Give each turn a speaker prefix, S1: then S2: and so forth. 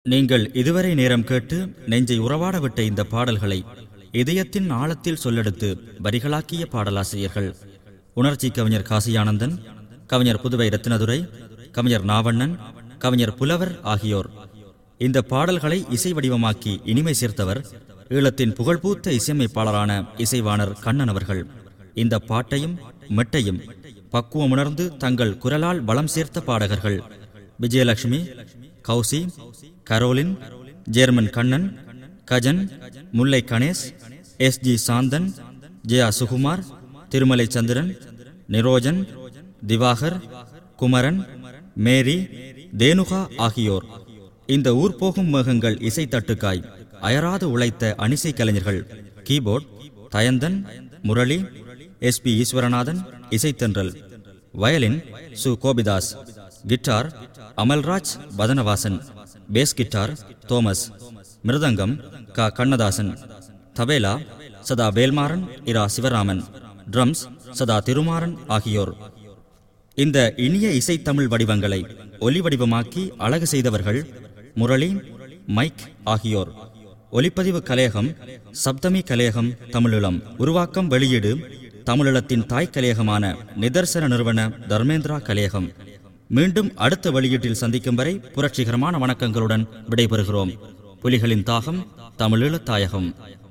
S1: நீங்கள் இதுவரை நேரம் கேட்டு நெஞ்சை உறவாட விட்ட இந்த பாடல்களை இதயத்தின் ஆழத்தில் சொல்லெடுத்து வரிகளாக்கிய பாடலாசிரியர்கள் உணர்ச்சி கவிஞர் காசியானந்தன் கவிஞர் புதுவை ரத்தினதுரை கவிஞர் நாவண்ணன் கவிஞர் புலவர் ஆகியோர் இந்த பாடல்களை இசை வடிவமாக்கி இனிமை சேர்த்தவர் ஈழத்தின் புகழ்பூத்த இசையமைப்பாளரான இசைவாணர் கண்ணன் அவர்கள் இந்த பாட்டையும் மெட்டையும் பக்குவமுணர்ந்து தங்கள் குரலால் வளம் சேர்த்த பாடகர்கள் விஜயலட்சுமி கௌசி கரோலின் ஜேர்மன் கண்ணன் கஜன் முல்லை கணேஷ் எஸ் ஜி சாந்தன் ஜெயா சுகுமார் திருமலை சந்திரன் நிரோஜன் திவாகர் குமரன் மேரி தேனுகா ஆகியோர் இந்த ஊர் போகும் மேகங்கள் இசைத்தட்டுக்காய் அயராது உழைத்த அணிசை கலைஞர்கள் keyboard Thayanthan Murali S P Eswaranathan இசைத்தன்றல் வயலின் சு Gobidas guitar Amalraj Vathanavasan bass guitar Thomas mridangam க கண்ணதாசன் தபேலா சதா வேல்மாறன் இரா சிவராமன் ட்ரம்ஸ் சதா திருமாறன் ஆகியோர் இந்த இனிய இசைத்தமிழ் வடிவங்களை ஒலி வடிவமாக்கி அழகு செய்தவர்கள் முரளி மைக் ஆகியோர் ஒலிப்பதிவு கலையகம் சப்தமி கலையகம் தமிழீழம் உருவாக்கம் வெளியீடு தமிழீழத்தின் தாய் கலையகமான நிதர்சன நிறுவன தர்மேந்திரா கலையகம் மீண்டும் அடுத்த வெளியீட்டில் சந்திக்கும் வரை புரட்சிகரமான வணக்கங்களுடன் விடைபெறுகிறோம் புலிகளின் தாகம் தமிழீழ தாயகம்